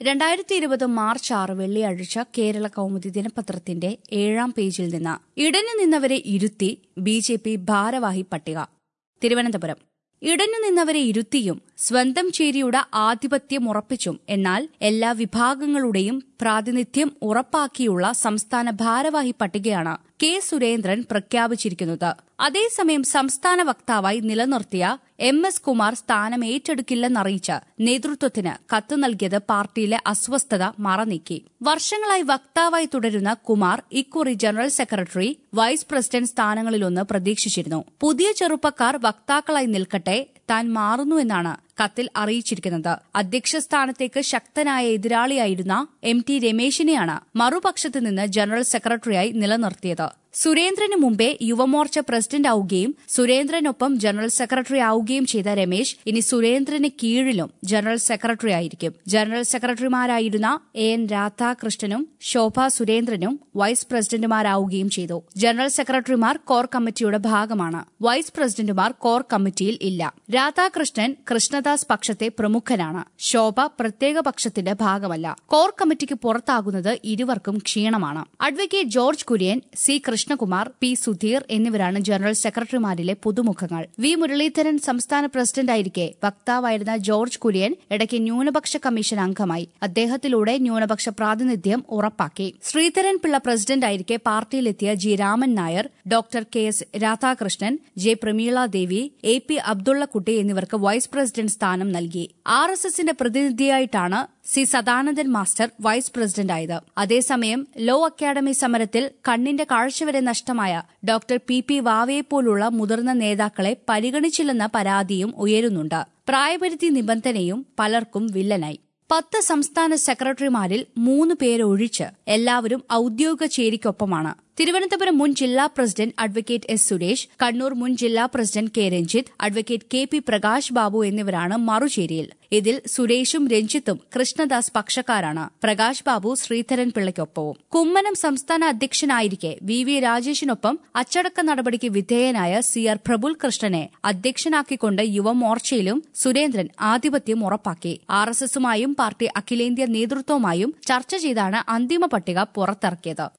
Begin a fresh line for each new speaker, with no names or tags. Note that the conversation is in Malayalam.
രണ്ടായിരത്തി ഇരുപത് മാർച്ച് ആറ് വെള്ളിയാഴ്ച കേരള കൗമുദി ദിനപത്രത്തിന്റെ ഏഴാം പേജിൽ നിന്ന് ഇടഞ്ഞു നിന്നവരെ ഇരുത്തി ബി ജെ പി ഭാരവാഹി പട്ടിക തിരുവനന്തപുരം ഇടഞ്ഞു നിന്നവരെ ഇരുത്തിയും സ്വന്തം ചേരിയുടെ ആധിപത്യം ഉറപ്പിച്ചും എന്നാൽ എല്ലാ വിഭാഗങ്ങളുടെയും പ്രാതിനിധ്യം ഉറപ്പാക്കിയുള്ള സംസ്ഥാന ഭാരവാഹി പട്ടികയാണ് കെ സുരേന്ദ്രൻ പ്രഖ്യാപിച്ചിരിക്കുന്നത് അതേസമയം സംസ്ഥാന വക്താവായി നിലനിർത്തിയ എം എസ് കുമാർ സ്ഥാനം ഏറ്റെടുക്കില്ലെന്നറിയിച്ച് നേതൃത്വത്തിന് കത്ത് നൽകിയത് പാർട്ടിയിലെ അസ്വസ്ഥത മറനീക്കി വർഷങ്ങളായി വക്താവായി തുടരുന്ന കുമാർ ഇക്കുറി ജനറൽ സെക്രട്ടറി വൈസ് പ്രസിഡന്റ് സ്ഥാനങ്ങളിലൊന്ന് പ്രതീക്ഷിച്ചിരുന്നു പുതിയ ചെറുപ്പക്കാർ വക്താക്കളായി നിൽക്കട്ടെ താൻ മാറുന്നുവെന്നാണ് കത്തിൽ അറിയിച്ചിരിക്കുന്നത് അധ്യക്ഷ സ്ഥാനത്തേക്ക് ശക്തനായ എതിരാളിയായിരുന്ന എം ടി രമേശിനെയാണ് മറുപക്ഷത്ത് നിന്ന് ജനറൽ സെക്രട്ടറിയായി നിലനിർത്തിയത് സുരേന്ദ്രന് മുമ്പേ യുവമോർച്ച പ്രസിഡന്റ് ആവുകയും സുരേന്ദ്രനൊപ്പം ജനറൽ സെക്രട്ടറി ആവുകയും ചെയ്ത രമേശ് ഇനി സുരേന്ദ്രന് കീഴിലും ജനറൽ സെക്രട്ടറി ആയിരിക്കും ജനറൽ സെക്രട്ടറിമാരായിരുന്ന എ എൻ രാധാകൃഷ്ണനും ശോഭ സുരേന്ദ്രനും വൈസ് പ്രസിഡന്റുമാരാവുകയും ചെയ്തു ജനറൽ സെക്രട്ടറിമാർ കോർ കമ്മിറ്റിയുടെ ഭാഗമാണ് വൈസ് പ്രസിഡന്റുമാർ കോർ കമ്മിറ്റിയിൽ ഇല്ല രാധാകൃഷ്ണൻ കൃഷ്ണദാസ് പക്ഷത്തെ പ്രമുഖനാണ് ശോഭ പ്രത്യേക പക്ഷത്തിന്റെ ഭാഗമല്ല കോർ കമ്മിറ്റിക്ക് പുറത്താകുന്നത് ഇരുവർക്കും ക്ഷീണമാണ് advocate George Kurian C Krishnakumar P Sudheer എന്നിവരാണ് ജനറൽ സെക്രട്ടറിമാരിലെ പുതുമുഖങ്ങൾ വി മുരളീധരൻ സംസ്ഥാന പ്രസിഡന്റായിരിക്കെ വക്താവായിരുന്ന ജോർജ് കുര്യൻ ഇടയ്ക്ക് ന്യൂനപക്ഷ കമ്മീഷൻ അംഗമായി അദ്ദേഹത്തിലൂടെ ന്യൂനപക്ഷ പ്രാതിനിധ്യം ഉറപ്പാക്കി ശ്രീധരൻ പിള്ള പ്രസിഡന്റായിരിക്കെ പാർട്ടിയിലെത്തിയ G Raman Nair doctor K S Radhakrishnan J Prameela Devi A P Abdullakutty എന്നിവർക്ക് വൈസ് പ്രസിഡന്റ് സ്ഥാനം നൽകി ആർ എസ് എസിന്റെ പ്രതിനിധിയായിട്ടാണ് സി സദാനന്ദൻ മാസ്റ്റർ വൈസ് പ്രസിഡന്റായത് അതേസമയം ലോ അക്കാദമി സമരത്തിൽ കണ്ണിന്റെ കാഴ്ചവരെ നഷ്ടമായ ഡോക്ടർ പി പി വാവയെപ്പോലുള്ള മുതിർന്ന നേതാക്കളെ പരിഗണിച്ചില്ലെന്ന പരാതിയും ഉയരുന്നുണ്ട് പ്രായപരിധി നിബന്ധനയും പലർക്കും വില്ലനായി പത്ത് സംസ്ഥാന സെക്രട്ടറിമാരിൽ മൂന്ന് പേരൊഴിച്ച് എല്ലാവരും ഔദ്യോഗിക ചേരിക്കൊപ്പമാണ് തിരുവനന്തപുരം മുൻ ജില്ലാ president advocate S Suresh Kannur മുൻ ജില്ലാ president K Ranjith advocate K P Prakash Babu എന്നിവരാണ് മറുചേരിയിൽ ഇതിൽ സുരേഷും രഞ്ജിത്തും കൃഷ്ണദാസ് പക്ഷക്കാരാണ് പ്രകാശ് ബാബു ശ്രീധരൻ പിള്ളയ്ക്കൊപ്പവും കുമ്മനം സംസ്ഥാന അധ്യക്ഷനായിരിക്കെ വി വി രാജേഷിനൊപ്പം അച്ചടക്ക നടപടിക്ക് വിധേയനായ സി ആർ പ്രബുൽ കൃഷ്ണനെ അധ്യക്ഷനാക്കിക്കൊണ്ട് യുവമോർച്ചയിലും സുരേന്ദ്രൻ ആധിപത്യം ഉറപ്പാക്കി ആർ എസ് എസുമായും പാർട്ടി അഖിലേന്ത്യാ നേതൃത്വവുമായും ചർച്ച ചെയ്താണ് അന്തിമ പട്ടിക പുറത്തിറക്കിയത്